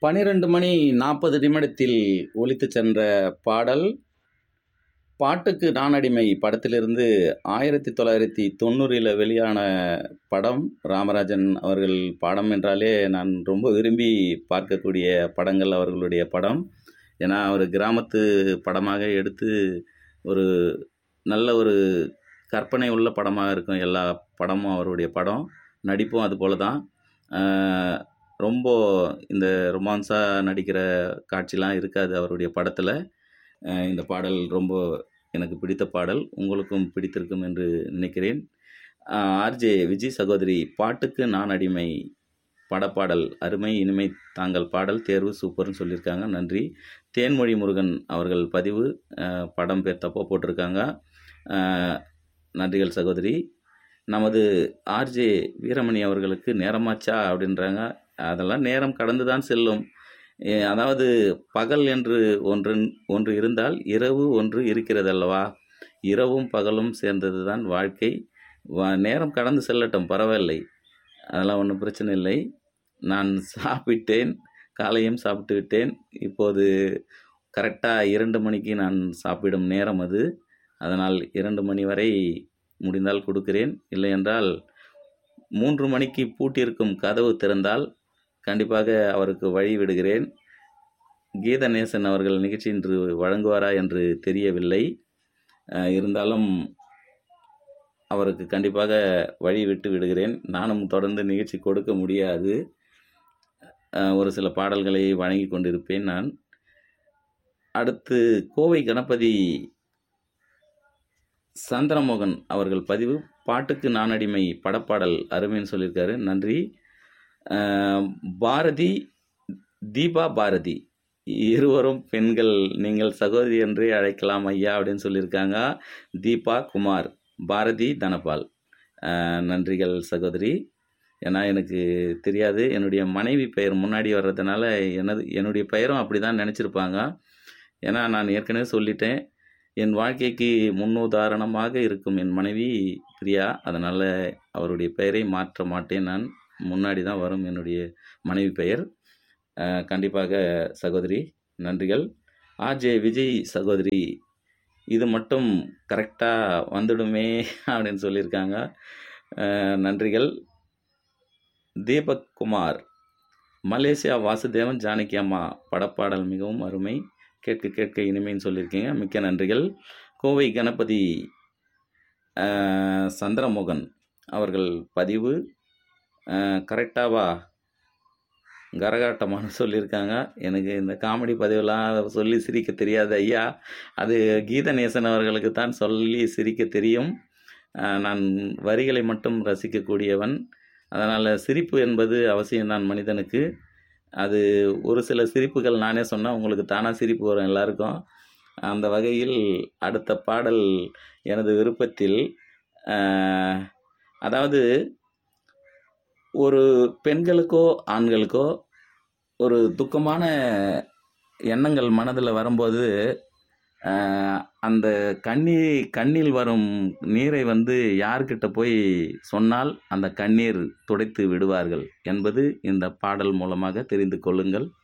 பன்னிரண்டு மணி நாற்பது நிமிடத்தில் ஒலித்துச் சென்ற பாடல் பாட்டுக்கு நான் அடிமை படத்திலிருந்து ஆயிரத்தி தொள்ளாயிரத்தி தொண்ணூறில் வெளியான படம் ராமராஜன் அவர்கள் படம் என்றாலே நான் ரொம்ப விரும்பி பார்க்கக்கூடிய படங்கள் அவர்களுடைய படம் ஏன்னா அவர் கிராமத்து படமாக எடுத்து ஒரு நல்ல ஒரு கற்பனை உள்ள படமாக இருக்கும் எல்லா படமும் அவருடைய படம் நடிப்பும் அது போல தான் ஆஹ் ரொம்ப இந்த ரொமான்ஸாக நடிக்கிற காட்சிலாம் இருக்காது அவருடைய படத்தில் இந்த பாடல் ரொம்ப எனக்கு பிடித்த பாடல் உங்களுக்கும் பிடித்திருக்கும் என்று நினைக்கிறேன் ஆர்ஜே விஜய் சகோதரி பாட்டுக்கு நான் அடிமை படப்பாடல் அருமை இனிமை தாங்கள் பாடல் தேர்வு சூப்பர்னு சொல்லியிருக்காங்க நன்றி தேன்மொழி முருகன் அவர்கள் பதிவு அஹ், படம் பேர் தப்பாக போட்டிருக்காங்க அஹ், நன்றிகள் சகோதரி நமது ஆர்ஜே வீரமணி அவர்களுக்கு நேரமாச்சா அப்படின்றாங்க அதெல்லாம் நேரம் கடந்து தான் செல்லும் ஏ, அதாவது பகல் என்று ஒன்று ஒன்று இருந்தால் இரவு ஒன்று இருக்கிறது அல்லவா இரவும் பகலும் சேர்ந்தது தான் வாழ்க்கை வா- நேரம் கடந்து செல்லட்டும் பரவாயில்லை அதெல்லாம் ஒன்றும் பிரச்சனை இல்லை நான் சாப்பிட்டேன் காலையும் சாப்பிட்டு விட்டேன் இப்போது கரெக்டாக இரண்டு மணிக்கு நான் சாப்பிடும் நேரம் அது அதனால் இரண்டு மணி வரை முடிந்தால் கொடுக்கிறேன் இல்லை என்றால் மூன்று மணிக்கு பூட்டியிருக்கும் கதவு திறந்தால் கண்டிப்பாக அவருக்கு வழி விடுகிறேன் கீதநேசன் அவர்கள் நிகழ்ச்சி இன்று வழங்குவாரா என்று தெரியவில்லை அஹ், இருந்தாலும் அவருக்கு கண்டிப்பாக வழி விட்டு விடுகிறேன் நானும் தொடர்ந்து நிகழ்ச்சி கொடுக்க முடியாது அஹ், ஒரு சில பாடல்களை வழங்கி கொண்டிருப்பேன் நான் அடுத்து கோவை கணபதி சந்திரமோகன் அவர்கள் பதிவு பாட்டுக்கு நான் அடிமை படப்பாடல் அருமைன்னு சொல்லியிருக்காரு நன்றி அஹ், பாரதி தீபா பாரதி இருவரும் பெண்கள் நீங்கள் சகோதரி என்றே அழைக்கலாம் ஐயா அப்படின்னு சொல்லியிருக்காங்க தீபா குமார் பாரதி தனபால் அஹ், நன்றிகள் சகோதரி ஏன்னா எனக்கு தெரியாது என்னுடைய மனைவி பெயர் முன்னாடி வர்றதுனால எனது என்னுடைய பெயரும் அப்படி தான் நினச்சிருப்பாங்க ஏன்னா நான் ஏற்கனவே சொல்லிட்டேன் என் வாழ்க்கைக்கு முன்னுதாரணமாக இருக்கும் என் மனைவி பிரியா அதனால் அவருடைய பெயரை மாற்ற மாட்டேன் நான் முன்னாடி தான் வரும் என்னுடைய மனைவி பெயர் அஹ், கண்டிப்பாக சகோதரி நன்றிகள் ஆர்ஜே விஜய் சகோதரி இது மட்டும் கரெக்டாக வந்துடுமே அப்படின்னு சொல்லியிருக்காங்க அஹ், நன்றிகள் தீபக் குமார் மலேசியா வாசுதேவன் ஜானகி அம்மா படப்பாடல் மிகவும் அருமை கேட்க கேட்க இனிமைன்னு சொல்லியிருக்கீங்க மிக்க நன்றிகள் கோவை கணபதி அஹ், சந்திரமோகன் அவர்கள் பதிவு கரெக்டாவா கரகாட்டமானு சொல்லியிருக்காங்க எனக்கு இந்த காமெடி பதிவெல்லாம் சொல்லி சிரிக்க தெரியாது ஐயா அது கீதநேசன் அவர்களுக்கு தான் சொல்லி சிரிக்க தெரியும் அஹ், நான் வரிகளை மட்டும் ரசிக்கக்கூடியவன் அதனால் சிரிப்பு என்பது அவசியம்தான் மனிதனுக்கு அது ஒரு சில சிரிப்புகள் நானே சொன்னால் உங்களுக்கு தானாக சிரிப்பு வரும் எல்லாருக்கும் அந்த வகையில் அடுத்த பாடல் எனது விருப்பத்தில் அஹ், அதாவது ஒரு பெண்களுக்கோ ஆண்களுக்கோ ஒரு துக்கமான எண்ணங்கள் மனதில் வரும்போது ஆஹ், அந்த கண்ணீர் கண்ணில் வரும் நீரை வந்து யார்கிட்ட போய் சொன்னால் அந்த கண்ணீர் துடைத்து விடுவார்கள் என்பது இந்த பாடல் மூலமாக தெரிந்து கொள்ளுங்கள்